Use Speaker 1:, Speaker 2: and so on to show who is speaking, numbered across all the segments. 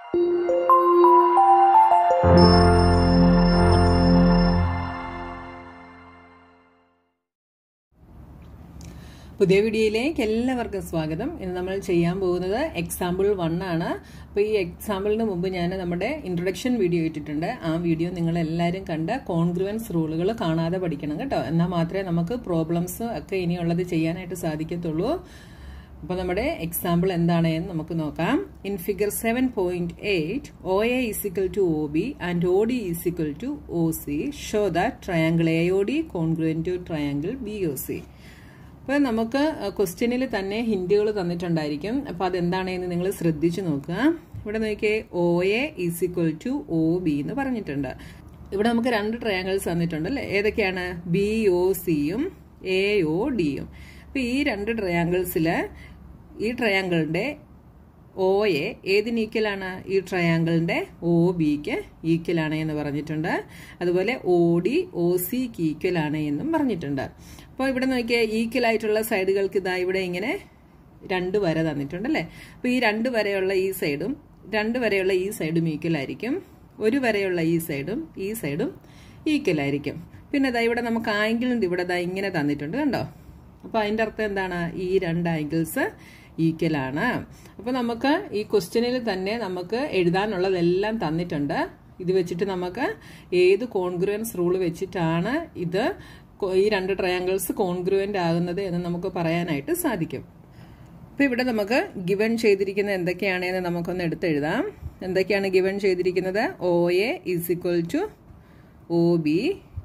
Speaker 1: പുതിയ വീഡിയോയിലേക്ക് എല്ലാവർക്കും സ്വാഗതം ഇന്ന് നമ്മൾ ചെയ്യാൻ പോകുന്നത് എക്സാമ്പിൾ വൺ ആണ് അപ്പോൾ ഈ എക്സാമ്പിളിന് മുമ്പ് ഞാൻ നമ്മുടെ ഇൻട്രൊഡക്ഷൻ വീഡിയോ ഇട്ടിട്ടുണ്ട് ആ വീഡിയോ നിങ്ങൾ എല്ലാവരും കണ്ട് കോൺഗ്രുവൻസ് റൂളുകൾ കാണാതെ പഠിക്കണം കേട്ടോ എന്നാൽ മാത്രമേ നമുക്ക് പ്രോബ്ലംസ് ഒക്കെ ഇനിയുള്ളത് ചെയ്യാനായിട്ട് സാധിക്കത്തുള്ളൂ അപ്പോൾ നമ്മുടെ എക്സാമ്പിൾ എന്താണ് എന്ന് നമുക്ക് നോക്കാം in figure seven point eight O A is equal to O B and O D is equal to O C show that triangle A O D congruent to triangle B O C അപ്പോൾ നമുക്ക് ക്വസ്റ്റ്യനിൽ തന്നെ ഹിൻറ്റുകൾ തന്നിട്ടുണ്ടായിരിക്കും അപ്പോൾ അതെന്താണെന്ന് നിങ്ങൾ ശ്രദ്ധിച്ചു നോക്കുക ഇവിടെ നോക്കിയേ O A is equal to O B എന്ന് പറഞ്ഞിട്ടുണ്ട് ഇവിടെ നമുക്ക് രണ്ട് ട്രയാങ്കിൾസ് തന്നിട്ടുണ്ട് അല്ലേ ഏതൊക്കെയാണ് ബി ഒ സിയും എ ഒ ഡിയും അപ്പോൾ ഈ രണ്ട് ട്രയാങ്കിൾസിൽ ഈ ട്രയാങ്കിളിൻ്റെ ഒ എ ഏതിന് ഈക്വലാണ് ഈ ട്രയാങ്കിളിൻ്റെ ഒ ബിക്ക് ഈക്വലാണ് എന്ന് പറഞ്ഞിട്ടുണ്ട് അതുപോലെ ഒ ഡി ഒ സിക്ക് ഈക്വലാണ് എന്നും പറഞ്ഞിട്ടുണ്ട് അപ്പോൾ ഇവിടെ നോക്കിയാൽ ഈക്വൽ ആയിട്ടുള്ള സൈഡുകൾക്ക് ഇതാ ഇവിടെ ഇങ്ങനെ രണ്ട് വര തന്നിട്ടുണ്ട് അല്ലേ അപ്പോൾ ഈ രണ്ട് വരെയുള്ള ഈ സൈഡും രണ്ട് വരെയുള്ള ഈ സൈഡും ഈക്വൽ ആയിരിക്കും ഒരു വരെയുള്ള ഈ സൈഡും ഈ സൈഡും ഈക്വൽ ആയിരിക്കും പിന്നെ ഇതാ ഇവിടെ നമുക്ക് ആംഗിളിൻ്റെ ഇവിടെ ഇതാ ഇങ്ങനെ തന്നിട്ടുണ്ട് കണ്ടോ അപ്പോൾ അതിൻ്റെ അർത്ഥം എന്താണ് ഈ രണ്ട് ആംഗിൾസ് ഈക്വൽ ആണ് അപ്പോൾ നമുക്ക് ഈ ക്വസ്റ്റ്യനിൽ തന്നെ നമുക്ക് എഴുതാനുള്ളതെല്ലാം തന്നിട്ടുണ്ട് ഇത് വെച്ചിട്ട് നമുക്ക് ഏത് കോൺഗ്രുവൻസ് റൂൾ വെച്ചിട്ടാണ് ഇത് ഈ രണ്ട് ട്രയാങ്കിൾസ് കോൺഗ്രുവൻ്റ് ആകുന്നത് എന്ന് നമുക്ക് പറയാനായിട്ട് സാധിക്കും അപ്പോൾ ഇവിടെ നമുക്ക് ഗിവൺ ചെയ്തിരിക്കുന്നത് എന്തൊക്കെയാണെന്ന് നമുക്കൊന്ന് എടുത്തെഴുതാം എന്തൊക്കെയാണ് ഗിവൺ ചെയ്തിരിക്കുന്നത് O A is equal to O B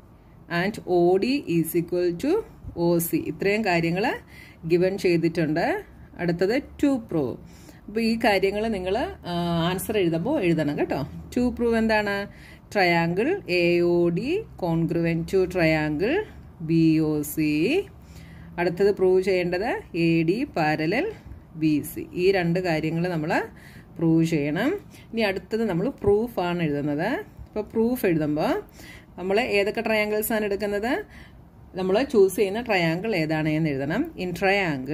Speaker 1: and O D is equal to O C ഇത്രയും കാര്യങ്ങൾ ഗിവൺ ചെയ്തിട്ടുണ്ട് അടുത്തത് ടു പ്രൂവ് അപ്പോൾ ഈ കാര്യങ്ങൾ നിങ്ങൾ ആൻസർ എഴുതുമ്പോൾ എഴുതണം കേട്ടോ ടു പ്രൂവ് എന്താണ് triangle A O D congruent to triangle B O C അടുത്തത് പ്രൂവ് ചെയ്യേണ്ടത് A D parallel B C ഈ രണ്ട് കാര്യങ്ങൾ നമ്മൾ പ്രൂവ് ചെയ്യണം ഇനി അടുത്തത് നമ്മൾ പ്രൂഫാണ് എഴുതുന്നത് അപ്പോൾ പ്രൂഫ് എഴുതുമ്പോൾ നമ്മൾ ഏതൊക്കെ ട്രയാങ്കിൾസ് ആണ് എടുക്കുന്നത് നമ്മൾ ചൂസ് ചെയ്യുന്ന ട്രയാങ്കിൾ ഏതാണ് എന്ന് എഴുതണം in triangle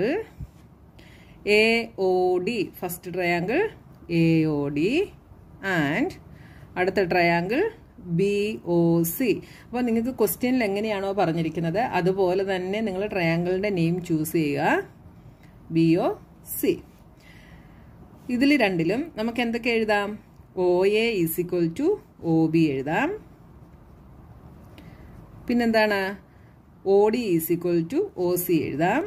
Speaker 1: A O D first triangle A O D and അടുത്ത ട്രയാങ്കിൾ ബി ഒ സി അപ്പോൾ നിങ്ങൾക്ക് ക്വസ്റ്റ്യനിൽ എങ്ങനെയാണോ പറഞ്ഞിരിക്കുന്നത് അതുപോലെ തന്നെ നിങ്ങൾ ട്രയാങ്കിളിൻ്റെ നെയിം ചൂസ് ചെയ്യുക ബി ഒ സി ഇതിൽ രണ്ടിലും നമുക്ക് എന്തൊക്കെ എഴുതാം O A is equal to O B എഴുതാം പിന്നെന്താണ് O D is equal to O C എഴുതാം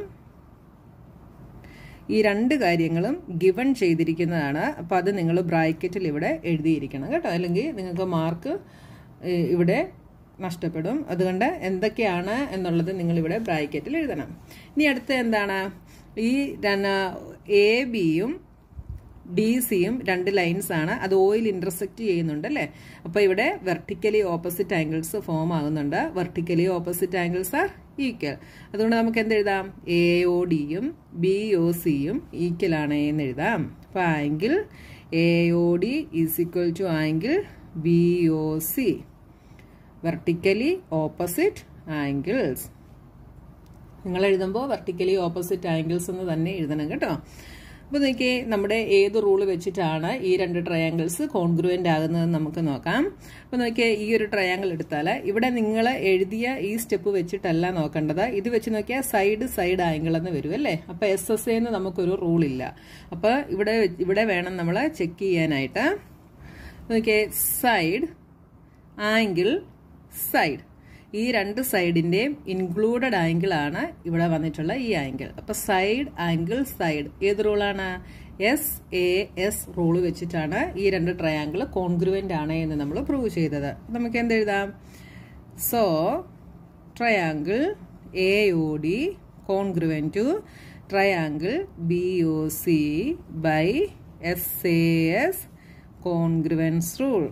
Speaker 1: ഈ രണ്ട് കാര്യങ്ങളും ഗിവൺ ചെയ്തിരിക്കുന്നതാണ് അപ്പോൾ അത് നിങ്ങൾ ബ്രാക്കറ്റിൽ ഇവിടെ എഴുതിയിരിക്കണം കേട്ടോ അല്ലെങ്കിൽ നിങ്ങൾക്ക് മാർക്ക് ഇവിടെ നഷ്ടപ്പെടും അതുകൊണ്ട് എന്തൊക്കെയാണ് എന്നുള്ളത് നിങ്ങളിവിടെ ബ്രാക്കറ്റിൽ എഴുതണം ഇനി അടുത്ത എന്താണ് ഈ എ ബിയും ഡി സിയും രണ്ട് ലൈൻസ് ആണ് അത് ഓയിൽ ഇന്റർസെക്ട് ചെയ്യുന്നുണ്ട് അല്ലേ അപ്പോൾ ഇവിടെ വെർട്ടിക്കലി ഓപ്പോസിറ്റ് ആംഗിൾസ് ഫോം ആകുന്നുണ്ട് vertically opposite angles are equal അതുകൊണ്ട് നമുക്ക് എന്തെഴുതാം എ ഒ ഡിയും ബി ഒ സിയും ഈക്വൽ ആണ് എന്ന് എഴുതാം അപ്പോൾ angle A O D is equal to angle B O C vertically opposite angles നിങ്ങൾ എഴുതുമ്പോൾ വെർട്ടിക്കലി ഓപ്പോസിറ്റ് ആംഗിൾസ് എന്ന് തന്നെ എഴുതണം കേട്ടോ അപ്പോൾ നോക്കി നമ്മുടെ ഏത് റൂള് വെച്ചിട്ടാണ് ഈ രണ്ട് ട്രയാങ്കിൾസ് കോൺഗ്രുവൻ്റ് ആകുന്നതെന്ന് നമുക്ക് നോക്കാം അപ്പോൾ നോക്കിയാൽ ഈ ഒരു ട്രയാങ്കിൾ എടുത്താൽ ഇവിടെ നിങ്ങൾ എഴുതിയ ഈ സ്റ്റെപ്പ് വെച്ചിട്ടല്ല നോക്കേണ്ടത് ഇത് വെച്ച് നോക്കിയാൽ സൈഡ് സൈഡ് ആംഗിൾ എന്ന് വരും അല്ലേ അപ്പോൾ എസ് എസ് എന്ന് നമുക്കൊരു റൂളില്ല അപ്പോൾ ഇവിടെ ഇവിടെ വേണം നമ്മൾ ചെക്ക് ചെയ്യാനായിട്ട് നോക്കിയേ സൈഡ് ആംഗിൾ സൈഡ് ഈ രണ്ട് സൈഡിൻ്റെയും ഇൻക്ലൂഡഡ് ആംഗിൾ ആണ് ഇവിടെ വന്നിട്ടുള്ള ഈ ആംഗിൾ അപ്പോൾ സൈഡ് ആംഗിൾ സൈഡ് ഏത് റൂളാണ് എസ് എ എസ് റൂള് വെച്ചിട്ടാണ് ഈ രണ്ട് ട്രയാങ്കിൾ കോൺഗ്രുവൻ്റ് ആണ് എന്ന് നമ്മൾ പ്രൂവ് ചെയ്തത് നമുക്ക് എന്തെഴുതാം so triangle A O D congruent to triangle B O C by S A S congruence rule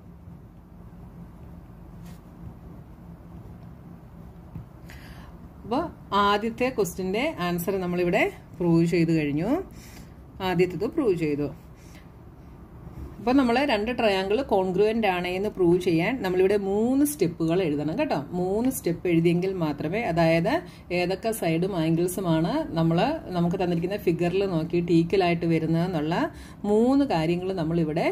Speaker 1: അപ്പോൾ ആദ്യത്തെ ക്വസ്റ്റിൻ്റെ ആൻസർ നമ്മളിവിടെ പ്രൂവ് ചെയ്ത് കഴിഞ്ഞു ആദ്യത്തേത് പ്രൂവ് ചെയ്തു അപ്പോൾ നമ്മൾ രണ്ട് ട്രയാങ്കിൾ കോൺഗ്രുവൻ്റ് ആണ് എന്ന് പ്രൂവ് ചെയ്യാൻ നമ്മളിവിടെ മൂന്ന് സ്റ്റെപ്പുകൾ എഴുതണം കേട്ടോ മൂന്ന് സ്റ്റെപ്പ് എഴുതിയെങ്കിൽ മാത്രമേ അതായത് ഏതൊക്കെ സൈഡും ആംഗിൾസുമാണ് നമ്മൾ നമുക്ക് തന്നിരിക്കുന്ന ഫിഗറിൽ നോക്കിയിട്ട് ഈക്വലായിട്ട് വരുന്നതെന്നുള്ള മൂന്ന് കാര്യങ്ങൾ നമ്മളിവിടെ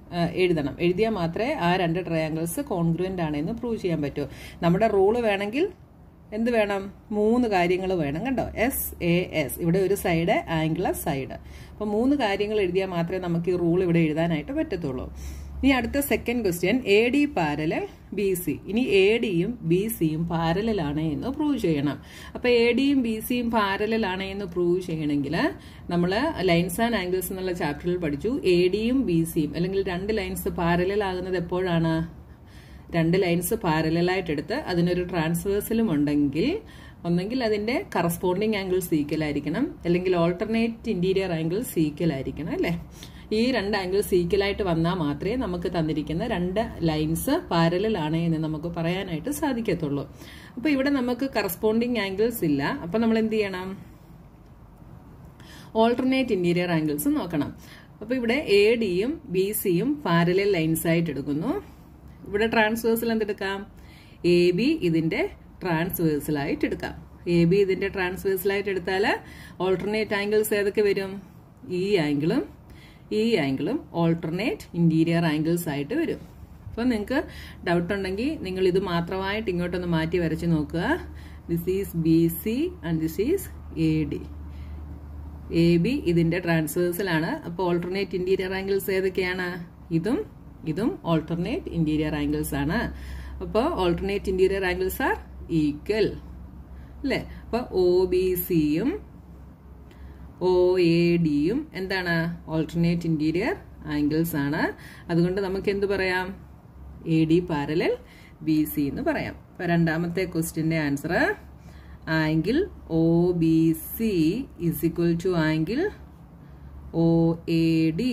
Speaker 1: എഴുതണം എഴുതിയാൽ മാത്രമേ ആ രണ്ട് ട്രയാങ്കിൾസ് കോൺഗ്രുവൻ്റ് ആണെന്ന് പ്രൂവ് ചെയ്യാൻ പറ്റൂ നമ്മുടെ റൂള് വേണമെങ്കിൽ എന്ത് വേണം മൂന്ന് കാര്യങ്ങൾ വേണം കണ്ടോ എസ് എ എസ് ഇവിടെ ഒരു സൈഡ് ആംഗുലർ സൈഡ് അപ്പോൾ മൂന്ന് കാര്യങ്ങൾ എഴുതിയാൽ മാത്രമേ നമുക്ക് ഈ റൂൾ ഇവിടെ എഴുതാനായിട്ട് പറ്റത്തുള്ളൂ ഇനി അടുത്ത second question A D parallel B C ഇനി എ ഡിയും ബി സിയും പാരലലാണ് എന്ന് പ്രൂവ് ചെയ്യണം അപ്പോൾ എ ഡിയും ബി സിയും പാരലലാണ് എന്ന് പ്രൂവ് ചെയ്യണമെങ്കിൽ നമ്മൾ ലൈൻസ് ആൻഡ് ആംഗിൾസ് എന്നുള്ള ചാപ്റ്ററിൽ പഠിച്ചു എ ഡിയും ബി സിയും അല്ലെങ്കിൽ രണ്ട് ലൈൻസ് പാരലൽ ആകുന്നത് എപ്പോഴാണ് രണ്ട് ലൈൻസ് പാരലായിട്ട് എടുത്ത് അതിനൊരു ട്രാൻസ്വേഴ്സലും ഉണ്ടെങ്കിൽ ഒന്നെങ്കിൽ അതിന്റെ കറസ്പോണ്ടിങ് ആംഗിൾ സീക്കൽ ആയിരിക്കണം അല്ലെങ്കിൽ ഓൾട്ടർനേറ്റ് ഇന്റീരിയർ ആംഗിൾ സീക്കൽ ആയിരിക്കണം അല്ലേ ഈ രണ്ട് ആംഗിൾ സീക്കലായിട്ട് വന്നാൽ മാത്രമേ നമുക്ക് തന്നിരിക്കുന്ന രണ്ട് ലൈൻസ് പാരലൽ ആണ് എന്ന് നമുക്ക് പറയാനായിട്ട് സാധിക്കത്തുള്ളൂ അപ്പൊ ഇവിടെ നമുക്ക് കറസ്പോണ്ടിങ് ആംഗിൾസ് ഇല്ല അപ്പൊ നമ്മൾ എന്ത് ചെയ്യണം ഓൾട്ടർനേറ്റ് ഇന്റീരിയർ ആംഗിൾസ് നോക്കണം അപ്പൊ ഇവിടെ എ ഡിയും ബി സിയും പാരലൽ ലൈൻസ് ആയിട്ട് എടുക്കുന്നു ഇവിടെ ട്രാൻസ്വേഴ്സിൽ എന്തെടുക്കാം എ ബി ഇതിന്റെ ട്രാൻസ്വേഴ്സിലായിട്ട് എടുക്കാം എ ബി ഇതിന്റെ ട്രാൻസ്വേഴ്സിലായിട്ട് എടുത്താൽ ഓൾട്ടർനേറ്റ് ആംഗിൾസ് ഏതൊക്കെ വരും ഈ ആംഗിളും ഈ ആംഗിളും ഓൾട്ടർനേറ്റ് ഇന്റീരിയർ ആംഗിൾസ് ആയിട്ട് വരും അപ്പോൾ നിങ്ങൾക്ക് ഡൗട്ട് ഉണ്ടെങ്കിൽ നിങ്ങൾ ഇത് മാത്രമായിട്ട് ഇങ്ങോട്ടൊന്ന് മാറ്റി വരച്ച് നോക്കുക this is B C and this is A D A B ഇതിന്റെ ട്രാൻസ്വേഴ്സിലാണ് അപ്പോൾ ഓൾട്ടർനേറ്റ് ഇന്റീരിയർ ആംഗിൾസ് ഏതൊക്കെയാണ് ഇതും ഇതും ഓൾട്ടർനേറ്റ് ഇന്റീരിയർ ആംഗിൾസ് ആണ് അപ്പോൾ alternate interior angles are equal അല്ലേ അപ്പോൾ ഒ ബി സിയും ഒ എ ഡിയും എന്താണ് ഓൾട്ടർനേറ്റ് ഇന്റീരിയർ ആംഗിൾസ് ആണ് അതുകൊണ്ട് നമുക്ക് എന്ത് പറയാം A D parallel B C എന്ന് പറയാം അപ്പൊ രണ്ടാമത്തെ ക്വസ്റ്റിന്റെ answer angle O B C is equal to angle O A D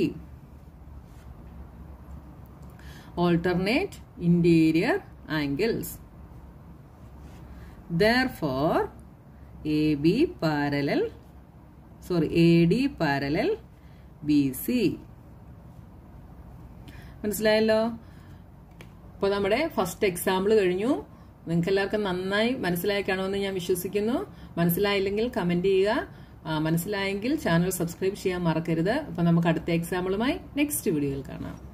Speaker 1: alternate interior angles. Therefore, AB parallel, sorry, AD parallel BC. മനസ്സിലായല്ലോ അപ്പോൾ നമ്മുടെ ഫസ്റ്റ് എക്സാമ്പിൾ കഴിഞ്ഞു നിങ്ങൾക്ക് എല്ലാവർക്കും നന്നായി മനസ്സിലായി കാണുമെന്ന് ഞാൻ വിശ്വസിക്കുന്നു മനസ്സിലായില്ലെങ്കിൽ കമന്റ് ചെയ്യുക മനസ്സിലായെങ്കിൽ ചാനൽ സബ്സ്ക്രൈബ് ചെയ്യാൻ മറക്കരുത് അപ്പോൾ നമുക്ക് അടുത്ത എക്സാമ്പിളുമായി നെക്സ്റ്റ് വീഡിയോയിൽ കാണാം